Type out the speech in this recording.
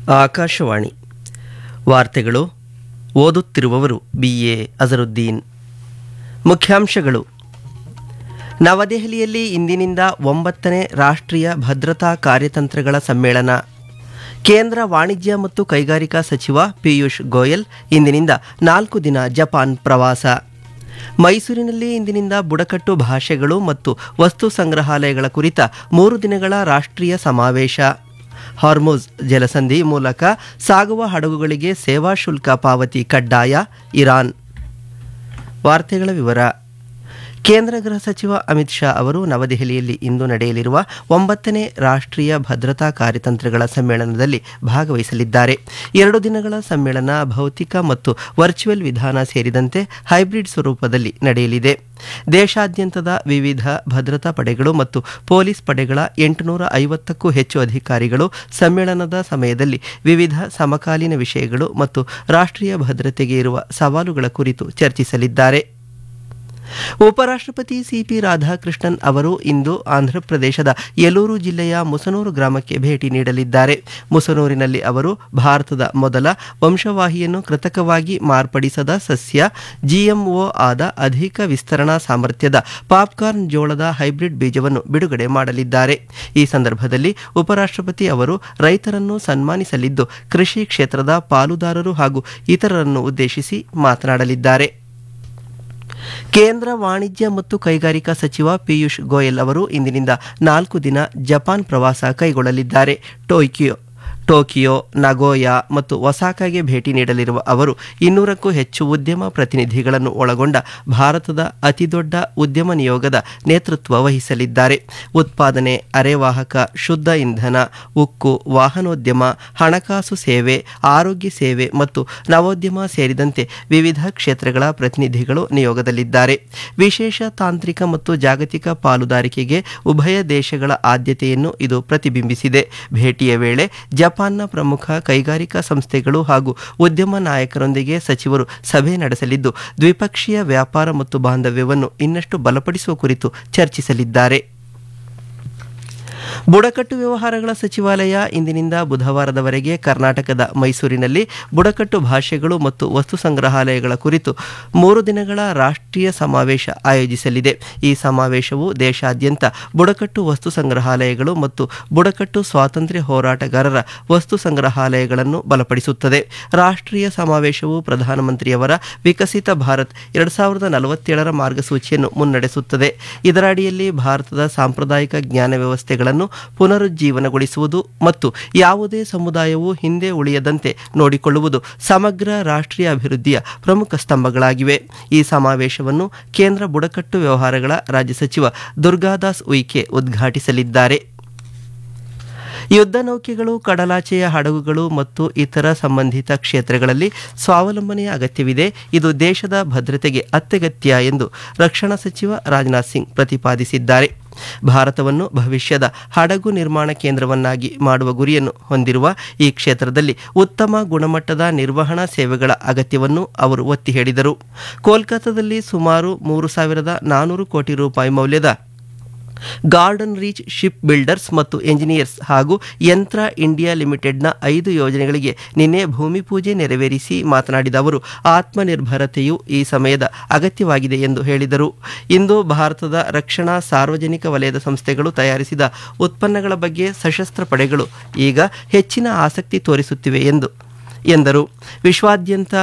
ಆಕಾಶವಾಣಿ ವಾರ್ತೆಗಳು ಓದುತ್ತಿರುವವರು B A Azharuddin ಮುಖ್ಯಾಂಶಗಳು ನವದೆಹಲಿಯಲ್ಲಿ ಇಂದಿನಿಂದ ಒಂಬತ್ತನೇ ರಾಷ್ಟ್ರೀಯ ಭದ್ರತಾ ಕಾರ್ಯತಂತ್ರಗಳ ಸಮ್ಮೇಳನ ಕೇಂದ್ರ ವಾಣಿಜ್ಯ ಮತ್ತು ಕೈಗಾರಿಕಾ ಸಚಿವ ಪಿಯೂಷ್ ಗೋಯಲ್ ಇಂದಿನಿಂದ ನಾಲ್ಕು ದಿನ ಜಪಾನ್ ಪ್ರವಾಸ ಮೈಸೂರಿನಲ್ಲಿ ಇಂದಿನಿಂದ ಬುಡಕಟ್ಟು ಭಾಷೆಗಳು ಮತ್ತು ವಸ್ತು ಸಂಗ್ರಹಾಲಯಗಳ ಕುರಿತ ಮೂರು ದಿನಗಳ ರಾಷ್ಟ್ರೀಯ ಸಮಾವೇಶ ಹಾರ್ಮುಜ್ ಜಲಸಂಧಿ ಮೂಲಕ ಸಾಗುವ ಹಡಗುಗಳಿಗೆ ಸೇವಾ ಶುಲ್ಕ ಪಾವತಿ ಕಡ್ಡಾಯ ಇರಾನ್ ವಾರ್ತೆಗಳ ವಿವರ ಕೇಂದ್ರ ಗೃಹ ಸಚಿವ ಅಮಿತ್ ಶಾ ಅವರು ನವದೆಹಲಿಯಲ್ಲಿ ಇಂದು ನಡೆಯಲಿರುವ ಒಂಬತ್ತನೇ ರಾಷ್ಟ್ರೀಯ ಭದ್ರತಾ ಕಾರ್ಯತಂತ್ರಗಳ ಸಮ್ಮೇಳನದಲ್ಲಿ ಭಾಗವಹಿಸಲಿದ್ದಾರೆ ಎರಡು ದಿನಗಳ ಸಮ್ಮೇಳನ ಭೌತಿಕ ಮತ್ತು ವರ್ಚುವಲ್ ವಿಧಾನ ಸೇರಿದಂತೆ ಹೈಬ್ರಿಡ್ ಸ್ವರೂಪದಲ್ಲಿ ನಡೆಯಲಿದೆ ದೇಶಾದ್ಯಂತದ ವಿವಿಧ ಭದ್ರತಾ ಪಡೆಗಳು ಮತ್ತು ಪೊಲೀಸ್ ಪಡೆಗಳ ಎಂಟುನೂರ ಐವತ್ತಕ್ಕೂ ಹೆಚ್ಚು ಅಧಿಕಾರಿಗಳು ಸಮ್ಮೇಳನದ ಸಮಯದಲ್ಲಿ ವಿವಿಧ ಸಮಕಾಲೀನ ವಿಷಯಗಳು ಮತ್ತು ರಾಷ್ಟ್ರೀಯ ಭದ್ರತೆಗೆ ಇರುವ ಸವಾಲುಗಳ ಕುರಿತು ಚರ್ಚಿಸಲಿದ್ದಾರೆ ಉಪರಾಷ್ಟ್ರಪತಿ ಸಿಪಿ ರಾಧಾಕೃಷ್ಣನ್ ಅವರು ಇಂದು ಆಂಧ್ರಪ್ರದೇಶದ ಯಲೂರು ಜಿಲ್ಲೆಯ ಮುಸನೂರು ಗ್ರಾಮಕ್ಕೆ ಭೇಟಿ ನೀಡಲಿದ್ದಾರೆ ಮುಸನೂರಿನಲ್ಲಿ ಅವರು ಭಾರತದ ಮೊದಲ ವಂಶವಾಹಿಯನ್ನು ಕೃತಕವಾಗಿ ಮಾರ್ಪಡಿಸದ ಸಸ್ಯ ಜಿಎಂಒ ಆದ ಅಧಿಕ ವಿಸ್ತರಣಾ ಸಾಮರ್ಥ್ಯದ ಪಾಪ್ಕಾರ್ನ್ ಜೋಳದ ಹೈಬ್ರಿಡ್ ಬೀಜವನ್ನು ಬಿಡುಗಡೆ ಮಾಡಲಿದ್ದಾರೆ ಈ ಸಂದರ್ಭದಲ್ಲಿ ಉಪರಾಷ್ಟ್ರಪತಿ ಅವರು ರೈತರನ್ನು ಸನ್ಮಾನಿಸಲಿದ್ದು ಕೃಷಿ ಕ್ಷೇತ್ರದ ಪಾಲುದಾರರು ಹಾಗೂ ಇತರರನ್ನು ಉದ್ದೇಶಿಸಿ ಮಾತನಾಡಲಿದ್ದಾರೆ ಕೇಂದ್ರ ವಾಣಿಜ್ಯ ಮತ್ತು ಕೈಗಾರಿಕಾ ಸಚಿವ ಪಿಯೂಷ್ ಗೋಯಲ್ ಅವರು ಇಂದಿನಿಂದ ನಾಲ್ಕು ದಿನ ಜಪಾನ್ ಪ್ರವಾಸ ಕೈಗೊಳ್ಳಲಿದ್ದಾರೆ ಟೋಕಿಯೋ ಟೋಕಿಯೋ ನಗೋಯಾ ಮತ್ತು ಒಸಾಕಾಗೆ ಭೇಟಿ ನೀಡಲಿರುವ ಅವರು ಇನ್ನೂರಕ್ಕೂ ಹೆಚ್ಚು ಉದ್ಯಮ ಪ್ರತಿನಿಧಿಗಳನ್ನು ಒಳಗೊಂಡ ಭಾರತದ ಅತಿದೊಡ್ಡ ಉದ್ಯಮ ನಿಯೋಗದ ನೇತೃತ್ವ ವಹಿಸಲಿದ್ದಾರೆ ಉತ್ಪಾದನೆ ಅರೆವಾಹಕ ಶುದ್ಧ ಇಂಧನ ಉಕ್ಕು ವಾಹನೋದ್ಯಮ ಹಣಕಾಸು ಸೇವೆ ಆರೋಗ್ಯ ಸೇವೆ ಮತ್ತು ನವೋದ್ಯಮ ಸೇರಿದಂತೆ ವಿವಿಧ ಕ್ಷೇತ್ರಗಳ ಪ್ರತಿನಿಧಿಗಳು ನಿಯೋಗದಲ್ಲಿದ್ದಾರೆ ವಿಶೇಷ ತಾಂತ್ರಿಕ ಮತ್ತು ಜಾಗತಿಕ ಪಾಲುದಾರಿಕೆಗೆ ಉಭಯ ದೇಶಗಳ ಆದ್ಯತೆಯನ್ನು ಇದು ಪ್ರತಿಬಿಂಬಿಸಿದೆ ಭೇಟಿಯ ವೇಳೆ ಜಪಾನ್ನ ಪ್ರಮುಖ ಕೈಗಾರಿಕಾ ಸಂಸ್ಥೆಗಳು ಹಾಗೂ ಉದ್ಯಮ ನಾಯಕರೊಂದಿಗೆ ಸಚಿವರು ಸಭೆ ನಡೆಸಲಿದ್ದು ದ್ವಿಪಕ್ಷೀಯ ವ್ಯಾಪಾರ ಮತ್ತು ಬಾಂಧವ್ಯವನ್ನು ಇನ್ನಷ್ಟು ಬಲಪಡಿಸುವ ಕುರಿತು ಚರ್ಚಿಸಲಿದ್ದಾರೆ ಬುಡಕಟ್ಟು ವ್ಯವಹಾರಗಳ ಸಚಿವಾಲಯ ಇಂದಿನಿಂದ ಬುಧವಾರದವರೆಗೆ ಕರ್ನಾಟಕದ ಮೈಸೂರಿನಲ್ಲಿ ಬುಡಕಟ್ಟು ಭಾಷೆಗಳು ಮತ್ತು ವಸ್ತು ಸಂಗ್ರಹಾಲಯಗಳ ಕುರಿತು ಮೂರು ದಿನಗಳ ರಾಷ್ಟ್ರೀಯ ಸಮಾವೇಶ ಆಯೋಜಿಸಲಿದೆ ಈ ಸಮಾವೇಶವು ದೇಶಾದ್ಯಂತ ಬುಡಕಟ್ಟು ವಸ್ತು ಸಂಗ್ರಹಾಲಯಗಳು ಮತ್ತು ಬುಡಕಟ್ಟು ಸ್ವಾತಂತ್ರ್ಯ ಹೋರಾಟಗಾರರ ವಸ್ತು ಸಂಗ್ರಹಾಲಯಗಳನ್ನು ಬಲಪಡಿಸುತ್ತದೆ ರಾಷ್ಟ್ರೀಯ ಸಮಾವೇಶವು ಪ್ರಧಾನಮಂತ್ರಿಯವರ ವಿಕಸಿತ ಭಾರತ್ ಎರಡು ಸಾವಿರದ ನಲವತ್ತೇಳರ ಮಾರ್ಗಸೂಚಿಯನ್ನು ಮುನ್ನಡೆಸುತ್ತದೆ ಇದರ ಅಡಿಯಲ್ಲಿ ಭಾರತದ ಸಾಂಪ್ರದಾಯಿಕ ಜ್ಞಾನ ವ್ಯವಸ್ಥೆಗಳನ್ನು ಪುನರುಜ್ಜೀವನಗೊಳಿಸುವುದು ಮತ್ತು ಯಾವುದೇ ಸಮುದಾಯವು ಹಿಂದೆ ಉಳಿಯದಂತೆ ನೋಡಿಕೊಳ್ಳುವುದು ಸಮಗ್ರ ರಾಷ್ಟ್ರೀಯ ಅಭಿವೃದ್ಧಿಯ ಪ್ರಮುಖ ಸ್ತಂಭಗಳಾಗಿವೆ ಈ ಸಮಾವೇಶವನ್ನು ಕೇಂದ್ರ ಬುಡಕಟ್ಟು ವ್ಯವಹಾರಗಳ ರಾಜ್ಯ ಸಚಿವ ದುರ್ಗಾದಾಸ್ ಉಯಿಕೆ ಉದ್ಘಾಟಿಸಲಿದ್ದಾರೆ ಯುದ್ಧ ನೌಕೆಗಳು ಕಡಲಾಚೆಯ ಹಡಗುಗಳು ಮತ್ತು ಇತರ ಸಂಬಂಧಿತ ಕ್ಷೇತ್ರಗಳಲ್ಲಿ ಸ್ವಾವಲಂಬನೆಯ ಅಗತ್ಯವಿದೆ ಇದು ದೇಶದ ಭದ್ರತೆಗೆ ಅತ್ಯಗತ್ಯ ಎಂದು ರಕ್ಷಣಾ ಸಚಿವ ರಾಜನಾಥ್ ಸಿಂಗ್ ಪ್ರತಿಪಾದಿಸಿದ್ದಾರೆ ಭಾರತವನ್ನು ಭವಿಷ್ಯದ ಹಡಗು ನಿರ್ಮಾಣ ಕೇಂದ್ರವನ್ನಾಗಿ ಮಾಡುವ ಗುರಿಯನ್ನು ಹೊಂದಿರುವ ಈ ಕ್ಷೇತ್ರದಲ್ಲಿ ಉತ್ತಮ ಗುಣಮಟ್ಟದ ನಿರ್ವಹಣಾ ಸೇವೆಗಳ ಅಗತ್ಯವನ್ನು ಅವರು ಒತ್ತಿ ಹೇಳಿದರು ಕೋಲ್ಕತ್ತಾದಲ್ಲಿ ಸುಮಾರು ಮೂರು ಸಾವಿರದ ನಾನೂರು ಕೋಟಿ ರೂಪಾಯಿ ಮೌಲ್ಯದ ಗಾರ್ಡನ್ ರೀಚ್ ಶಿಪ್ ಬಿಲ್ಡರ್ಸ್ ಮತ್ತು ಎಂಜಿನಿಯರ್ಸ್ ಹಾಗೂ ಯಂತ್ರ ಇಂಡಿಯಾ ಲಿಮಿಟೆಡ್ನ ಐದು ಯೋಜನೆಗಳಿಗೆ ನಿನ್ನೆ ಭೂಮಿ ಪೂಜೆ ನೆರವೇರಿಸಿ ಮಾತನಾಡಿದ ಅವರು ಆತ್ಮನಿರ್ಭರತೆಯು ಈ ಸಮಯದ ಅಗತ್ಯವಾಗಿದೆ ಎಂದು ಹೇಳಿದರು ಇಂದು ಭಾರತದ ರಕ್ಷಣಾ ಸಾರ್ವಜನಿಕ ವಲಯದ ಸಂಸ್ಥೆಗಳು ತಯಾರಿಸಿದ ಉತ್ಪನ್ನಗಳ ಬಗ್ಗೆ ಸಶಸ್ತ್ರ ಪಡೆಗಳು ಈಗ ಹೆಚ್ಚಿನ ಆಸಕ್ತಿ ತೋರಿಸುತ್ತಿವೆ ಎಂದು ಎಂದರು ವಿಶ್ವಾದ್ಯಂತ